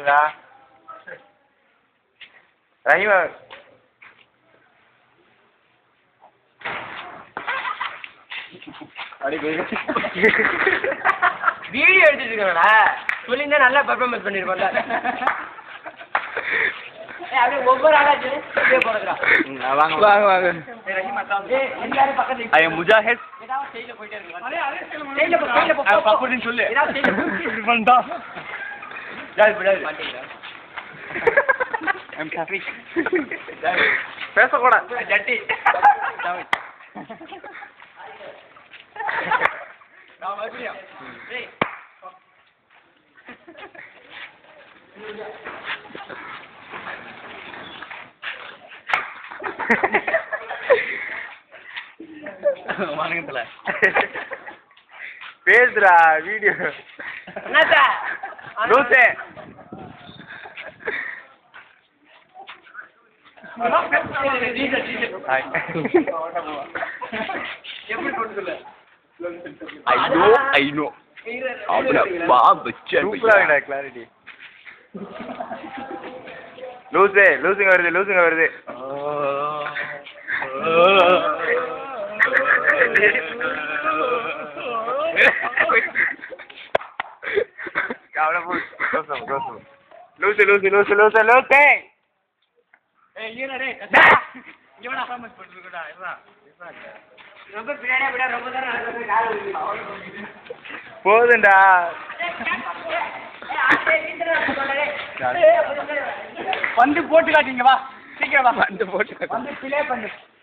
பாத்தீங்களா ரஹீமா வீடியோ எடுத்துட்டு இருக்கா சொல்லியிருந்தா நல்லா பெர்ஃபார்மன்ஸ் பண்ணிருப்போம்ல ஏய், அப்படியே ஒவ்வொரு ஆளா சரி அப்படியே போடுறா வாங்க வாங்க வாங்க ஏய் எல்லாரும் பக்கத்துல ஐ முஜாஹித் ஏதாவது ஸ்டைல போயிட்டே இருக்கு ஸ்டைல போ ஸ்டைல போ அவன் பப்புன்னு சொல்லு. ஏதாவது ஸ்டைல போ இப்படி பண்ணிட்டா I'm Shafiq. பேசக்கூடாது ஜட்டி நான் மறுபடியும் ஏய் வணக்கத்துல பேசுடா வீடியோ என்னத்த லூசே எப்படி கொண்டு சொல்ல I know, I know. அப்பா பச்சன் சூப்பரா இருக்குடா கிளாரிட்டி லூசு லூசுங்க வருது லூசுங்க வருது கவலை போ லூசு லூசு லூசு லூசு லூசு லூசு லூசு ஏய் ஈரா டேய் இங்க வேணா பெர்ஃபார்மன்ஸ் பண்ணிருக்கடா இதுதான் ரொம்ப பின்னாடியே விட ரொம்ப நேரம் ஆகுது கால் வலி. போதுண்டா வந்து போட்டு காட்டிங்க வா சீக்கிரம் வா வந்து போட்டு வந்து பிளே பண்ணு